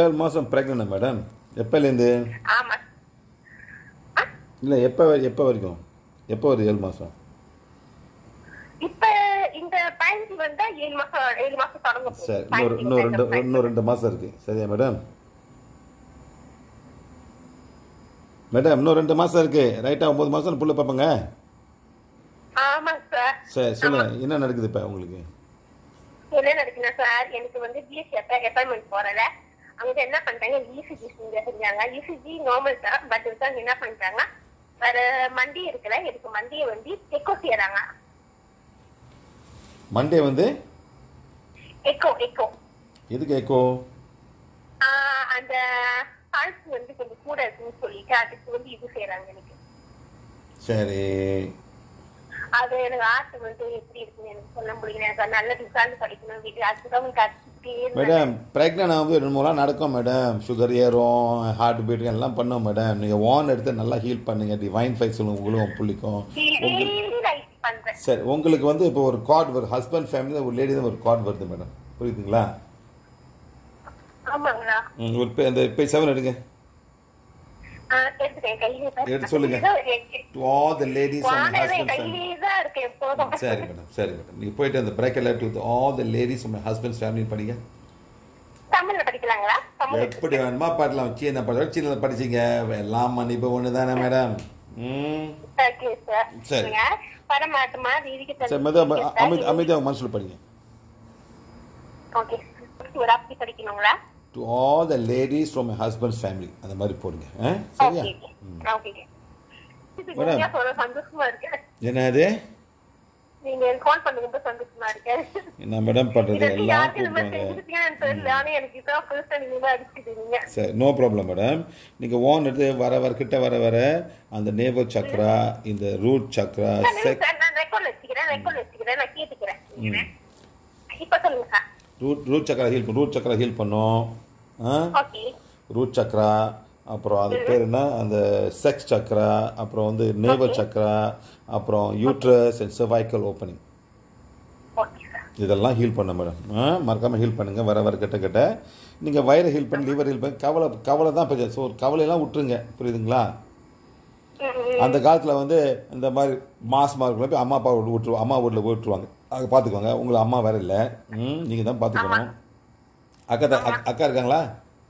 ஏழு மாதம் ப்ரெக்னெண்டா மேடம் எப்போலேருந்து ஆமா ஆ, இல்லை எப்போ எப்போ வரைக்கும் எப்போ வருது ஏழு மாதம் இப்ப இந்த பயன்சி வந்தா ஏழு மாசம் ஏழு மாசம் தொடங்க போகுது. சரி இன்னொரு பயன்சி இன்னும் ரெண்டு வந்தா இன்னும் ரெண்டு மாதம் இருக்குது சரியா மேடம் மேடம் இன்னும் ரெண்டு மாதம் இருக்குது ரைட்டாக ஒம்பது மாதம் புள்ள பார்ப்பங்க ஆமா சார் சரி சொல்லுங்கள் என்ன நடக்குது இப்போ உங்களுக்கு என்ன நடக்குன்னா சார் எனக்கு வந்து பிஎஸ்சி அப்பாயின்மெண்ட் போறல அங்க என்ன பண்றாங்க இசிஜி செஞ்சாங்க இசிஜி நார்மல் தான் பட் வந்து அங்க என்ன பண்றாங்க வேற மண்டி இருக்குல்ல எனக்கு மண்டியை வந்து எக்கோ செய்யறாங்க மண்டே வந்து எக்கோ எக்கோ எதுக்கு எக்கோ அந்த ஹார்ட் வந்து கொஞ்சம் கூட இருக்குன்னு சொல்லிட்டு அதுக்கு வந்து இது செய்யறாங்க எனக்கு சரி அது எனக்கு ஆசை வந்து எப்படி இருக்குன்னு எனக்கு சொல்ல முடியல எனக்கு நல்ல ரிசல்ட் கிடைக்கணும் வீட்டு அதுதான் கற்றுக்கிட்டே இருந்தேன் மேடம் ப்ரெக்னென்ட் ஆகும்போது ரெண்டு மூணு நாள் நடக்கும் மேடம் சுகர் ஏறும் ஹார்ட் பீட் எல்லாம் பண்ணும் மேடம் நீங்கள் ஓன் எடுத்து நல்லா ஹீல் பண்ணுங்க டிவைன் ஃபைவ் சொல்லுங்க உங்களும் புள்ளிக்கும் டெய்லி ரைட் பண்றேன் சரி உங்களுக்கு வந்து இப்போ ஒரு கார்டு வரும் ஹஸ்பண்ட் ஃபேமிலி ஒரு லேடி தான் ஒரு கார்டு வருது மேடம் புரியுதுங்களா ஆமாங்களா ம், ஒரு பே- அந்த இப்போ செவன் எடுங்க ஆ, எடுத்துட்டேன் கையிலே தான். எடுத்து சொல்லுங்க. இதோ எ- to all the ladies on வானவே ஹஸ்பண்ட் ஃபேமிலி கையிலே தான் இருக்கு எப்போதும் சரி மேடம் சரி மேடம் நீங்கள் போயிட்டு அந்த பிரேக் எல்லாம் டு ஆல் த லேடிஸ் உங்கள் ஹஸ்பண்ட்ஸ் ஃபேமிலி படிங்க தமிழ்ல படிக்கலாங்களா தமிழ் எப்படி வேணுமா பாடலாம் சீன படிச்சா சீனில் படிச்சீங்க எல்லாம் மன்னிப்பு ஒன்று தானே மேடம் ம் ஓகே சார் சரி. நீங்க பரமாத்மா வீதிக்கு சரி மெதுவா அமைதி அமைதியாக மனசில் படிங்க ஓகே ஒரு அப்படி படிக்கணுங்களா to all the ladies from my husbands family அந்த மாதிரி போடுங்க ஆ சரியா ஓகே ஓகே இது சொல்ல சந்தோஷமா இருக்கு என்னது நீங்க கால் பண்ணுங்க சந்தோஷமா இருக்கு என்ன மேடம் பண்ணுறது இதற்கு எல்லாம் யாருக்கு இந்த மாதிரி கூப்பிடுவாங்க செஞ்சிருக்கீங்கன்னு தெரியல ஆனா எனக்கு இதான் ஃபர்ஸ்ட் டைம் நீங்க அடிச்சிட்டீங்க சரி நோ ப்ராப்ளம் மேடம் நீங்கள் ஓன் எடுத்து வர வர கிட்ட வர வர அந்த நேவல் சக்ரா இந்த ரூட் சக்ரா செக் சார் நான் ரெக்கார்ட் வச்சுக்கிறேன் ரெக்கார்ட் வச்சுக்கிறேன் நான் கேட்டுக்கிறேன் இப்ப சொல்லுங்க sir root root chakra heal பண்ணும் ரூட் சக்ரா ஹீல் பண்ணும் ஆ ஓகே ரூட் சக்ரா அப்புறம் அது பேர் என்ன அந்த செக்ஸ் சக்ரா அப்புறம் வந்து நேவல் சக்ரா அப்புறம் uterus and cervical opening okay sir இதெல்லாம் ஹீல் பண்ண மேடம் ஆ மறக்காமல் ஹீல் பண்ணுங்கள் வர வர கிட்ட கிட்ட நீங்கள் வயிறை ஹீல் பண்ணி லிவர் ஹீல் பண்ணி கவலை கவலை தான் இப்போ ஸோ கவலையெல்லாம் விட்டுருங்க புரியுதுங்களா அந்த காலத்தில் வந்து இந்த மாதிரி மாசமாக இருக்கலாம் போய் அம்மா அப்பா வீட்டு விட்டுருவோம் அம்மா வீட்டில் விட்டுருவாங்க அங்கே பார்த்துக்கோங்க உங்களை அம்மா வேற இல்லை ம் நீங்கள் தான் பார்த்துக்கணும் அக்கா தான் அக்- அக்கா இருக்காங்களா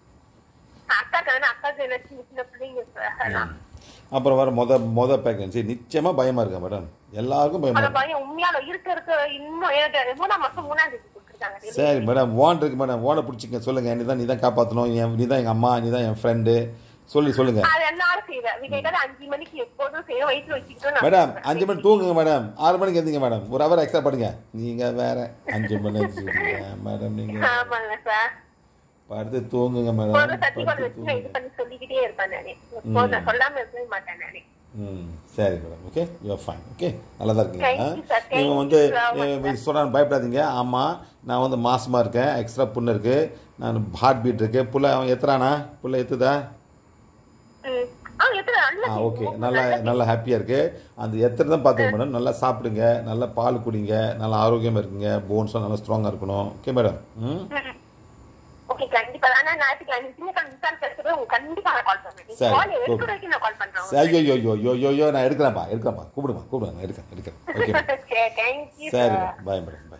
அக்கா தானே அக்கா தானே சின்ன சின்ன பிள்ளைங்க சார் அதான். அப்புறம் வர மொத மொத ப்ரெக்னன்சி நிச்சயமாக பயமாக இருக்கா மேடம் எல்லாருக்கும் பயமாக அந்த இருக்கு பையன் உண்மையால இருக்க இருக்க இன்னும் எனக்கு மூணாம் மாசம் மூணாம் தேதி கொடுத்துருக்காங்க சரி மேடம் ஓன் இருக்கு மேடம் ஓனை பிடிச்சிக்க சொல்லுங்கள் நீ தான் நீ தான் காப்பாற்றணும் என் நீ தான் எங்கள் அம்மா நீ தான் என் ஃப்ரெண்டு சொல்லி சொல்லுங்கள் அது எல்லாரும் செய்வேன் விஜய்கால அஞ்சு மணிக்கு எப்போதும் செய்ய வயிற்றுல வச்சுக்கிட்டு நான் மேடம் அஞ்சு மணி தூங்குங்க மேடம் ஆறு மணிக்கு எந்திங்க மேடம் ஒரு ஹவர் எக்ஸ்ட்ரா படுங்க நீங்கள் வேற அஞ்சு மணி வச்சுருக்கீங்க மேடம் நீங்கள் ஆமாங்க சார் படுத்து தூங்குங்க ஒரு மேடம் சத்தி கொண்டு படுத்து வச்சு நான் இது தூங்குங்க பண்ணி சொல்லிக்கிட்டே இருப்பேன் நானு எப்போதும் நான் சொல்லாம இருக்கவே மாட்டேன் நானு ம் சரி madam okay you are fine okay நல்லா தான் இருக்கீங்க Thank you, sir. Thank நீங்கள் வந்து you so much, சொன்னாலும் பயப்படாதீங்க ஆமாம் நான் வந்து மாசமாக இருக்கேன் எக்ஸ்ட்ரா புண்ணு இருக்குது நான் ஹார்ட் பீட் இருக்கு புள்ள அவன் எத்துறானா புள்ள எத்துதா ம். ஆ எத்தனை நல்ல ஆ ஓகே நல்லா நல்லா ஹாப்பியாக இருக்குது அந்த எத்தனை தான் பார்த்துக்க மேடம் நல்லா சாப்பிடுங்க நல்லா பால் குடிங்க நல்லா ஆரோக்கியமாக இருக்குங்க போன்ஸும் நல்லா ஸ்ட்ராங்காக இருக்கணும் ஓகே மேடம் ம் ஓகே கண்டிப்பா ஆனா ஞாயிற்றுக்கிழமை திங்கக்கிழமை விசாரிச்சு எடுத்துட்டு உங்களுக்கு கண்டிப்பா நான் கால் பண்றேன் சரி, கால் எடுக்கிற okay. வரைக்கும் நான் கால் பண்றேன் ஐயோ யோ யோ யோ யோ யோ நான் எடுக்கிறேன்ப்பா எடுக்கிறேன்ப்பா கூப்பிடுமா கூப்பிடுங்க நான் எடுக்கிறேன் எடுக்கிறேன் ஓகே மேடம் தேங்க்யூ சரி மேடம் பாய் மேடம் பாய்